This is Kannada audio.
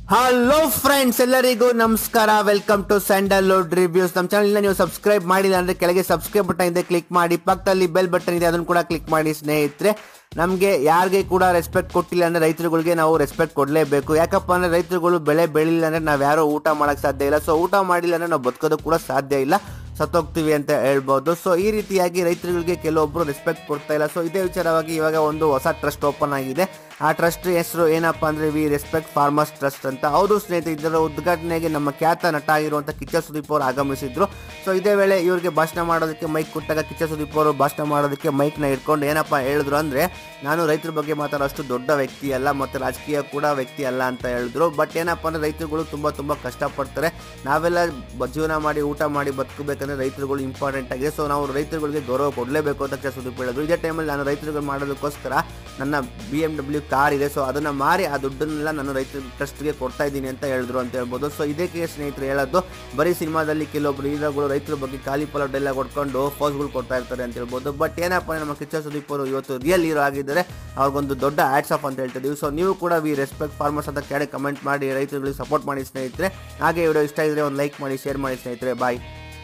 ಹಲೋ ಫ್ರೆಂಡ್ಸ್ ಎಲ್ಲರಿಗೂ ನಮಸ್ಕಾರ ವೆಲ್ಕಮ್ ಟು ಸ್ಯಾಂಡಲ್ವುಡ್ ರಿವ್ಯೂಸ್ ನಮ್ಮ ಚಾನಲ್ನ ನೀವು ಸಬ್ಸ್ಕ್ರೈಬ್ ಮಾಡಿಲ್ಲ ಅಂದ್ರೆ ಕೆಳಗೆ ಸಬ್ಸ್ಕ್ರೈಬ್ ಬಟನ್ ಇದೆ ಕ್ಲಿಕ್ ಮಾಡಿ ಪಕ್ಕದಲ್ಲಿ ಬೆಲ್ ಬಟನ್ ಇದೆ ಅದನ್ನು ಕೂಡ ಕ್ಲಿಕ್ ಮಾಡಿ ಸ್ನೇಹಿತರೆ ನಮಗೆ ಯಾರಿಗೆ ಕೂಡ ರೆಸ್ಪೆಕ್ಟ್ ಕೊಟ್ಟಿಲ್ಲ ಅಂದ್ರೆ ರೈತರುಗಳಿಗೆ ನಾವು ರೆಸ್ಪೆಕ್ಟ್ ಕೊಡಲೇಬೇಕು ಯಾಕಪ್ಪ ಅಂದ್ರೆ ರೈತರುಗಳು ಬೆಳೆ ಬೆಳಿಲಿಲ್ಲ ಅಂದ್ರೆ ನಾವು ಯಾರೋ ಊಟ ಮಾಡಕ್ ಸಾಧ್ಯ ಇಲ್ಲ ಸೊ ಊಟ ಮಾಡಿಲ್ಲ ಅಂದ್ರೆ ನಾವು ಬದುಕೋದು ಕೂಡ ಸಾಧ್ಯ ಇಲ್ಲ ಸತ್ತೋಗ್ತೀವಿ ಅಂತ ಹೇಳ್ಬೋದು ಸೊ ಈ ರೀತಿಯಾಗಿ ರೈತರುಗಳಿಗೆ ಕೆಲವೊಬ್ರು ರೆಸ್ಪೆಕ್ಟ್ ಕೊಡ್ತಾ ಇಲ್ಲ ಸೊ ಇದೇ ವಿಚಾರವಾಗಿ ಇವಾಗ ಒಂದು ಹೊಸ ಟ್ರಸ್ಟ್ ಓಪನ್ ಆಗಿದೆ ಆ ಟ್ರಸ್ಟ್ ಹೆಸರು ಏನಪ್ಪ ಅಂದ್ರೆ ವಿ ರೆಸ್ಪೆಕ್ಟ್ ಫಾರ್ಮರ್ಸ್ ಟ್ರಸ್ಟ್ ಅಂತ ಹೌದು ಸ್ನೇಹಿತರೆ ಇದರ ಉದ್ಘಾಟನೆಗೆ ನಮ್ಮ ಖ್ಯಾತ ನಟ ಆಗಿರುವಂಥ ಕಿಚ್ಚ ಸುದೀಪ್ ಅವರು ಆಗಮಿಸಿದ್ರು ಸೊ ಇದೇ ವೇಳೆ ಇವರಿಗೆ ಭಾಷಣ ಮಾಡೋದಕ್ಕೆ ಮೈಕ್ ಕೊಟ್ಟಾಗ ಕಿಚ್ಚ ಸುದೀಪ್ ಅವರು ಭಾಷಣ ಮಾಡೋದಕ್ಕೆ ಮೈಕ್ನ ಇಟ್ಕೊಂಡು ಏನಪ್ಪ ಹೇಳಿದ್ರು ಅಂದ್ರೆ ನಾನು ರೈತರ ಬಗ್ಗೆ ಮಾತಾಡೋಷ್ಟು ದೊಡ್ಡ ವ್ಯಕ್ತಿ ಅಲ್ಲ ಮತ್ತು ರಾಜಕೀಯ ಕೂಡ ವ್ಯಕ್ತಿ ಅಲ್ಲ ಅಂತ ಹೇಳಿದ್ರು ಬಟ್ ಏನಪ್ಪ ಅಂದ್ರೆ ರೈತರುಗಳು ತುಂಬ ತುಂಬ ಕಷ್ಟಪಡ್ತಾರೆ ನಾವೆಲ್ಲ ಬ- ಜೀವನ ಮಾಡಿ ಊಟ ಮಾಡಿ ಬದುಕಬೇಕಂದ್ರೆ ರೈತರುಗಳು ಇಂಪಾರ್ಟೆಂಟ್ ಆಗಿದೆ ಸೊ ನಾವು ರೈತರುಗಳಿಗೆ ಗೌರವ ಕೊಡಲೇಬೇಕು ಅಂತ ಕಿಚ್ಚ ಸುದೀಪ್ ಹೇಳಿದ್ರು ಇದೇ ಟೈಮಲ್ಲಿ ನಾನು ರೈತರುಗಳು ಮಾಡೋದಕ್ಕೋಸ್ಕರ ನನ್ನ ಬಿ ಎಮ್ ಡಬ್ಲ್ಯೂ ಕಾರ್ ಇದೆ ಸೊ ಅದನ್ನು ಮಾರಿ ಆ ದುಡ್ಡನ್ನೆಲ್ಲ ನಾನು ರೈತರ ಟ್ರಸ್ಟ್ಗೆ ಕೊಡ್ತಾ ಇದ್ದೀನಿ ಅಂತ ಹೇಳಿದ್ರು ಅಂತ ಹೇಳ್ಬೋದು ಸೊ ಇದಕ್ಕೆ ಸ್ನೇಹಿತರು ಹೇಳೋದು ಬರೀ ಸಿನಿಮಾದಲ್ಲಿ ಕೆಲವೊಬ್ರು ಹೀರೋಗಳು ರೈತರ ಬಗ್ಗೆ ಖಾಲಿ ಪಲ ಡೈಲಾಗ್ ಹೊಡ್ಕೊಂಡು ಫೋಸ್ಗಳು ಕೊಡ್ತಾ ಇರ್ತಾರೆ ಅಂತ ಹೇಳ್ಬೋದು ಬಟ್ ಏನಪ್ಪ ಅಂದ್ರೆ ನಮ್ಮ ಕಿಚ್ಚ ಸುದೀಪ್ ಅವರು ಇವತ್ತು ರಿಯಲ್ ಹೀರೋ ಆಗಿದ್ದಾರೆ ಅವ್ರಿಗೊಂದು ದೊಡ್ಡ ಆಡ್ಸ್ ಆಫ್ ಅಂತ ಹೇಳ್ತಿದ್ದೀವಿ ಸೊ ನೀವು ಕೂಡ ವಿ ರೆಸ್ಪೆಕ್ಟ್ ಫಾರ್ಮರ್ಸ್ ಅಂತ ಕೆಳಗೆ ಕಮೆಂಟ್ ಮಾಡಿ ರೈತರುಗಳಿಗೆ ಸಪೋರ್ಟ್ ಮಾಡಿ ಸ್ನೇಹಿತರೆ ಹಾಗೆ ವಿಡಿಯೋ ಇಷ್ಟ ಇದ್ರೆ ಒಂದು ಲೈಕ್ ಮಾಡಿ ಶೇರ್ ಮಾಡಿ ಸ್ನೇಹಿತರೆ ಬಾಯ್